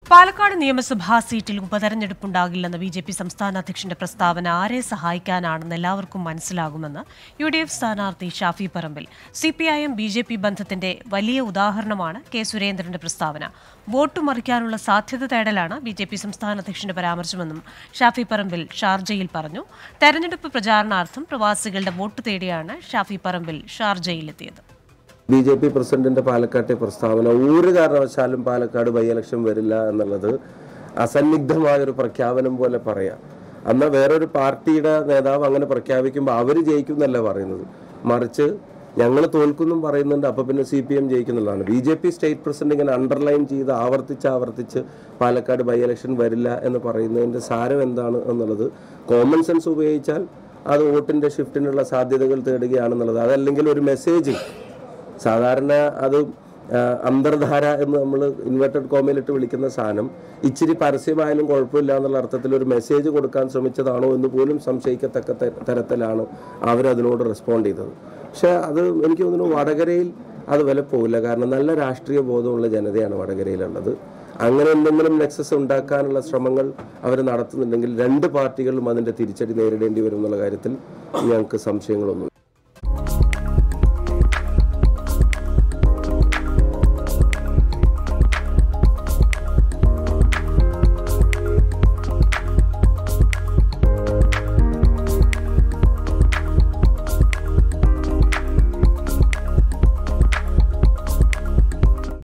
പാലക്കാട് നിയമസഭാ സീറ്റിൽ ഉപതെരഞ്ഞെടുപ്പുണ്ടാകില്ലെന്ന B J P സംസ്ഥാന അധ്യക്ഷന്റെ പ്രസ്താവന ആരെ സഹായിക്കാനാണെന്ന് എല്ലാവർക്കും മനസ്സിലാകുമെന്ന് യു ഡി എഫ് സ്ഥാനാർത്ഥി Shafi Parambil C P I M B J P ബന്ധത്തിന്റെ വലിയ ഉദാഹരണമാണ് കെ സുരേന്ദ്രന്റെ പ്രസ്താവന വോട്ട് മറിക്കാനുള്ള സാധ്യത തേടലാണ് ബി ജെ പി സംസ്ഥാന അധ്യക്ഷന്റെ പരാമർശമെന്നും ഷാഫി പറമ്പിൽ ഷാർജയിൽ പറഞ്ഞു തെരഞ്ഞെടുപ്പ് പ്രചാരണാർത്ഥം പ്രവാസികളുടെ വോട്ട് തേടിയാണ് ഷാഫി പറമ്പിൽ ഷാർജയിലെത്തിയത് ബി ജെ പി പ്രസിഡന്റിന്റെ പാലക്കാട്ടെ പ്രസ്താവന ഒരു കാരണവശാലും പാലക്കാട് ബൈ ഇലക്ഷൻ വരില്ല എന്നുള്ളത് അസന്നിഗ്ധമായ ഒരു പ്രഖ്യാപനം പോലെ പറയാം അന്ന് വേറൊരു പാർട്ടിയുടെ നേതാവ് അങ്ങനെ പ്രഖ്യാപിക്കുമ്പോൾ അവർ ജയിക്കും എന്നല്ല പറയുന്നത് മറിച്ച് ഞങ്ങൾ തോൽക്കുന്നും പറയുന്നുണ്ട് അപ്പൊ പിന്നെ സി പി എം ജയിക്കുന്നുള്ളതാണ് B J P state president ഇങ്ങനെ അണ്ടർലൈൻ ചെയ്ത് ആവർത്തിച്ച് ആവർത്തിച്ച് പാലക്കാട് ബൈ ഇലക്ഷൻ വരില്ല എന്ന് പറയുന്നതിന്റെ സാരം എന്താണ് എന്നുള്ളത് കോമൺ സെൻസ് ഉപയോഗിച്ചാൽ അത് വോട്ടിന്റെ ഷിഫ്റ്റിനുള്ള സാധ്യതകൾ തേടുകയാണെന്നുള്ളത് അതല്ലെങ്കിൽ ഒരു മെസ്സേജ് സാധാരണ അത് ആ, അന്തർധാര എന്ന് നമ്മൾ ഇൻവെർട്ടഡ് കോമയിലിട്ട് വിളിക്കുന്ന സാധനം ഇച്ചിരി പരസ്യമായാലും കുഴപ്പമില്ല എന്നുള്ള അർത്ഥത്തിൽ ഒരു മെസ്സേജ് കൊടുക്കാൻ ശ്രമിച്ചതാണോ എന്ന് പോലും സംശയിക്കത്തക്ക ത- തരത്തിലാണ് അവരതിനോട് റെസ്പോണ്ട് ചെയ്തത് പക്ഷെ അത് എനിക്ക് തോന്നുന്നു വടകരയിൽ അത് വില പോകില്ല കാരണം നല്ല രാഷ്ട്രീയ ബോധമുള്ള ജനതയാണ് വടകരയിലുള്ളത് അങ്ങനെ എന്തെങ്കിലും നെക്സസ് ഉണ്ടാക്കാനുള്ള ശ്രമങ്ങൾ അവർ നടത്തുന്നുണ്ടെങ്കിൽ രണ്ട് പാർട്ടികളും അതിൻ്റെ തിരിച്ചടി നേരിടേണ്ടി വരും എന്നുള്ള കാര്യത്തിൽ ഞങ്ങൾക്ക് സംശയങ്ങളൊന്നുമില്ല